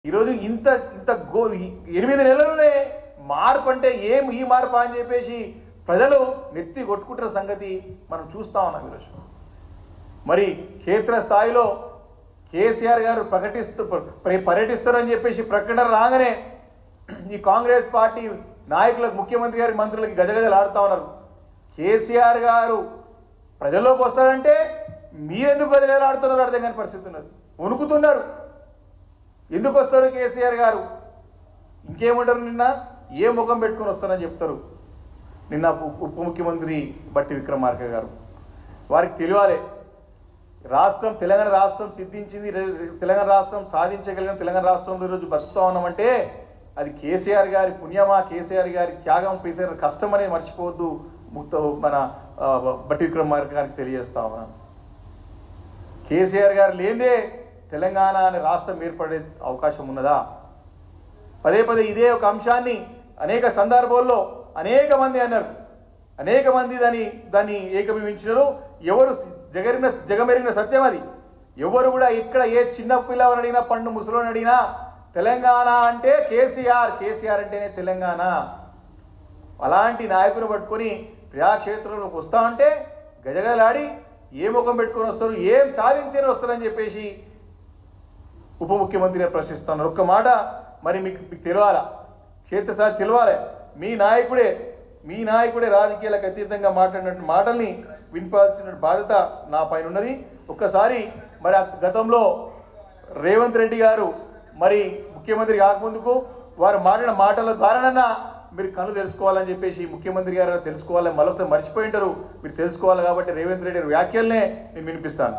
ఈరోజు ఇంత ఇంత గో ఎనిమిది నెలలనే మార్పు అంటే ఏం ఈ మార్పు అని చెప్పేసి ప్రజలు నెత్తి కొట్టుకుంటున్న సంగతి మనం చూస్తా ఉన్నాం ఈరోజు మరి క్షేత్ర స్థాయిలో కేసీఆర్ గారు ప్రకటిస్తూ ప- పర్యటిస్తారని చెప్పేసి ప్రకటన రాగానే ఈ కాంగ్రెస్ పార్టీ నాయకులకు ముఖ్యమంత్రి గారి మంత్రులకి గజగజలు ఆడుతా ఉన్నారు కేసీఆర్ గారు ప్రజల్లోకి వస్తారంటే మీరెందుకు గజగజలు ఆడుతున్నారు అర్థం కాని పరిస్థితి ఉన్నది వణుకుతున్నారు ఎందుకు వస్తారు కేసీఆర్ గారు ఇంకేమంటారు నిన్న ఏ ముఖం పెట్టుకొని వస్తారని చెప్తారు నిన్న ఉ- ఉప ముఖ్యమంత్రి బట్టి విక్రమార్క గారు వారికి తెలియాలి రాష్ట్రం తెలంగాణ రాష్ట్రం సిద్ధించింది రే- రే- తెలంగాణ రాష్ట్రం సాధించగలిగిన తెలంగాణ రాష్ట్రంలో ఈరోజు బతుకుతా ఉన్నామంటే అది కేసీఆర్ గారి పుణ్యమా కేసీఆర్ గారి త్యాగం కేసీఆర్ కష్టం అనేది మర్చిపోవద్దు ముక్త మన ఆ, బట్టి విక్రమార్క గారికి తెలియజేస్తా ఉన్నాను కేసీఆర్ గారు లేదే తెలంగాణ అనే రాష్ట్రం ఏర్పడే అవకాశం ఉన్నదా పదే పదే ఇదే ఒక అంశాన్ని అనేక సందర్భాల్లో అనేక మంది అన్నారు అనేక మంది దాన్ని దాన్ని ఏకీభవించినారు ఎవరు జగరిన జగమెరిగిన సత్యం అది ఎవరు కూడా ఇక్కడ ఏ చిన్న పిల్లవని అడిగినా పండు ముసలోని అడిగినా తెలంగాణ అంటే కేసీఆర్ కేసీఆర్ అంటేనే తెలంగాణ అలాంటి నాయకుని పట్టుకొని ప్రజాక్షేత్రంలోకి వస్తా ఉంటే గజగలాడి ఏ ముఖం పెట్టుకొని వస్తారు ఏం సాధించని వస్తారని చెప్పేసి ఉప ముఖ్యమంత్రిని ప్రశ్నిస్తున్నారు ఒక్క మాట మరి మీకు మీకు తెలియాలా క్షేత్రస్థాయి తెలియాలి మీ నాయకుడే మీ నాయకుడే రాజకీయాలకు అతీతంగా మాట్లాడినట్టు మాటల్ని వినిపాల్సిన బాధ్యత నా పైన ఉన్నది ఒక్కసారి మరి ఆ గతంలో రేవంత్ రెడ్డి గారు మరి ముఖ్యమంత్రి కాకముందుకు వారు మాట్లాడిన మాటల ద్వారానన్నా మీరు కళ్ళు తెలుసుకోవాలని చెప్పేసి ముఖ్యమంత్రి గారు తెలుసుకోవాలని మరొకసారి మర్చిపోయి ఉంటారు మీరు తెలుసుకోవాలి కాబట్టి రేవంత్ రెడ్డి గారి వ్యాఖ్యలనే నేను వినిపిస్తాను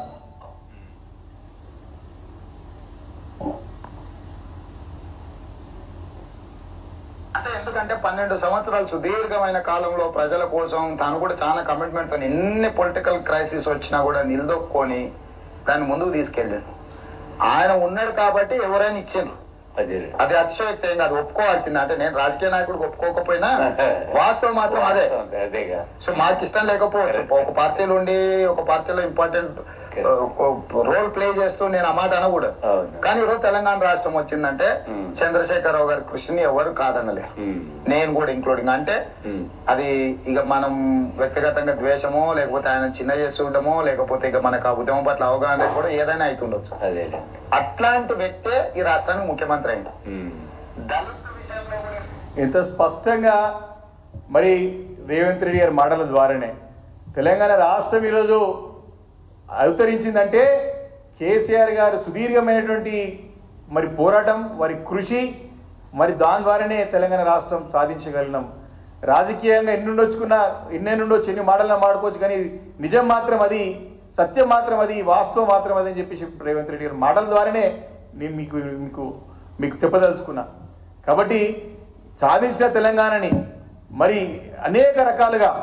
అంటే ఎందుకంటే పన్నెండు సంవత్సరాలు సుదీర్ఘమైన కాలంలో ప్రజల కోసం తాను కూడా చాలా కమిట్మెంట్ తో ఎన్ని పొలిటికల్ క్రైసిస్ వచ్చినా కూడా నిలదొక్కొని దాన్ని ముందుకు తీసుకెళ్ళాడు ఆయన ఉన్నాడు కాబట్టి ఎవరైనా ఇచ్చిండ్రు అదే అది అతిశయోక్తి ఏం కాదు ఒప్పుకోవాల్సింది అంటే నేను రాజకీయ నాయకుడికి ఒప్పుకోకపోయినా వాస్తవం మాత్రం అదే అదేగా సో మాకు ఇష్టం లేకపోవచ్చు ఒక పార్టీలో ఉండి ఒక పార్టీలో ఇంపార్టెంట్ రోల్ ప్లే చేస్తూ నేను ఆ మాట అనకూడదు అవును. కానీ ఈరోజు తెలంగాణ రాష్ట్రం వచ్చిందంటే Hmm. చంద్రశేఖరరావు గారి కృషిని ఎవరు కాదనలే ఉమ్, నేను కూడా ఇంక్లూడింగ్ అంటే ఉమ్, అది ఇక మనం వ్యక్తిగతంగా ద్వేషమో లేకపోతే ఆయన చిన్న చేసి ఉండమో లేకపోతే ఇక మనకు ఆ ఉద్యమం పట్ల అవగాహన కూడా ఏదైనా అవుతుండొచ్చు అదేలే అట్లాంటి వ్యక్తే ఈ రాష్ట్రానికి ముఖ్యమంత్రి అయింది ఉమ్, దళిత విషయంలో కూడా ఎంత స్పష్టంగా మరి రేవంత్ రెడ్డి గారి మాటల ద్వారానే తెలంగాణ రాష్ట్రం ఈరోజు అవతరించిందంటే కేసీఆర్ గారు సుదీర్ఘమైనటువంటి మరి పోరాటం వారి కృషి మరి దాని ద్వారానే తెలంగాణ రాష్ట్రం సాధించగలిగినాం రాజకీయంగా ఎన్ని ఉండొచ్చుకున్నా ఎన్నెన్ని ఉండొచ్చు ఎన్ని మాటలను మాడుకోవచ్చు కానీ నిజం మాత్రం అది సత్యం మాత్రం అది వాస్తవం మాత్రం అది అని చెప్పేసి రేవంత్ రెడ్డి గారి మాటల ద్వారానే నేను మీకు మీకు మీకు చెప్పదలుచుకున్నా కాబట్టి సాధించిన తెలంగాణని మరి అనేక రకాలుగా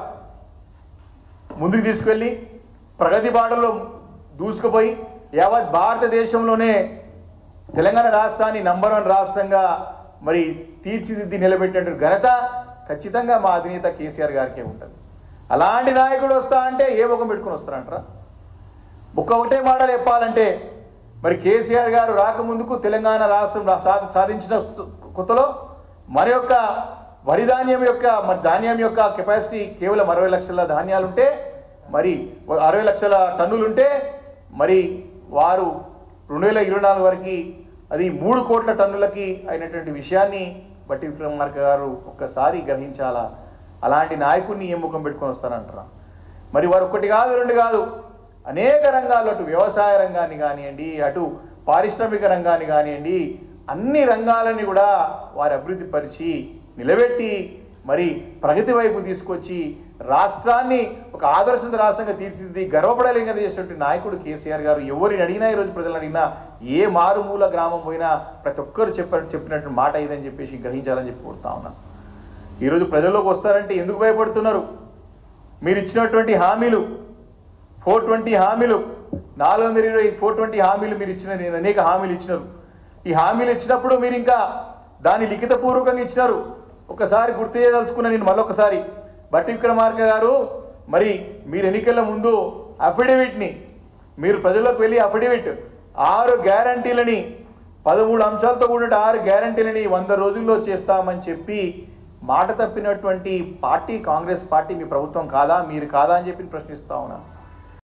ముందుకు తీసుకెళ్ళి ప్రగతి బాటలో దూసుకుపోయి యావత్ భారతదేశంలోనే తెలంగాణ రాష్ట్రాన్ని నంబర్ వన్ రాష్ట్రంగా మరి తీర్చిదిద్ది నిలబెట్టినట్టు ఘనత ఖచ్చితంగా మా అధినేత కేసీఆర్ గారికే ఉంటుంది అలాంటి నాయకుడు వస్తా అంటే ఏ ముఖం పెట్టుకుని వస్తారంటారా ఒక్క ఒకటే మాట చెప్పాలంటే మరి కేసీఆర్ గారు రాకముందుకు తెలంగాణ రాష్ట్రం రా- సా- సాధించిన స్- కొత్తలో మరి యొక్క వరి ధాన్యం యొక్క మరి ధాన్యం యొక్క కెపాసిటీ కేవలం అరవై లక్షల ధాన్యాలుంటే మరి అరవై లక్షల టన్నులుంటే మరి వారు రెండు వేల ఇరవై నాలుగు వరకు అది మూడు కోట్ల టన్నులకి అయినటువంటి విషయాన్ని బట్టి విక్రమార్క గారు ఒక్కసారి గ్రహించాలా అలాంటి నాయకుడిని ఏ ముఖం పెట్టుకొని వస్తారంటారా మరి వారు ఒకటి కాదు రెండు కాదు అనేక రంగాల్లో అటు వ్యవసాయ రంగాన్ని కానివ్వండి అటు పారిశ్రామిక రంగాన్ని కానివ్వండి అన్ని రంగాలని కూడా వారు అభివృద్ధి పరిచి నిలబెట్టి మరి ప్రగతి వైపు తీసుకొచ్చి రాష్ట్రాన్ని ఒక ఆదర్శ రాష్ట్రంగా తీర్చిదిద్ది గర్వపడలేక చేసినటువంటి నాయకుడు కేసీఆర్ గారు ఎవరిని అడిగినా ఈరోజు ప్రజలను అడిగినా ఏ మారుమూల గ్రామం పోయినా ప్రతి ఒక్కరు చెప్ప చెప్పినట్టు మాట ఇదని చెప్పేసి గ్రహించాలని చెప్పి కోరుతా ఉన్నా ఈరోజు ప్రజల్లోకి వస్తారంటే ఎందుకు భయపడుతున్నారు మీరు ఇచ్చినటువంటి హామీలు ఫోర్ ట్వంటీ హామీలు నాలుగు వందల ఇరవై ఫోర్ ట్వంటీ హామీలు మీరు ఇచ్చిన నేను అనేక హామీలు ఇచ్చినారు ఈ హామీలు ఇచ్చినప్పుడు మీరు ఇంకా దాన్ని లిఖితపూర్వకంగా ఇచ్చినారు ఒకసారి గుర్తు చేయదలుచుకున్న నేను మళ్ళొకసారి బట్టి విక్రమార్క గారు మరి మీరు ఎన్నికల ముందు అఫిడవిట్ని మీరు ప్రజల్లోకి వెళ్ళి అఫిడవిట్ ఆరు గ్యారంటీలని పదమూడు అంశాలతో కూడిన ఆరు గ్యారంటీలని వంద రోజుల్లో చేస్తామని చెప్పి మాట తప్పినటువంటి పార్టీ కాంగ్రెస్ పార్టీ మీ ప్రభుత్వం కాదా మీరు కాదా అని చెప్పి ప్రశ్నిస్తా ఉన్నాను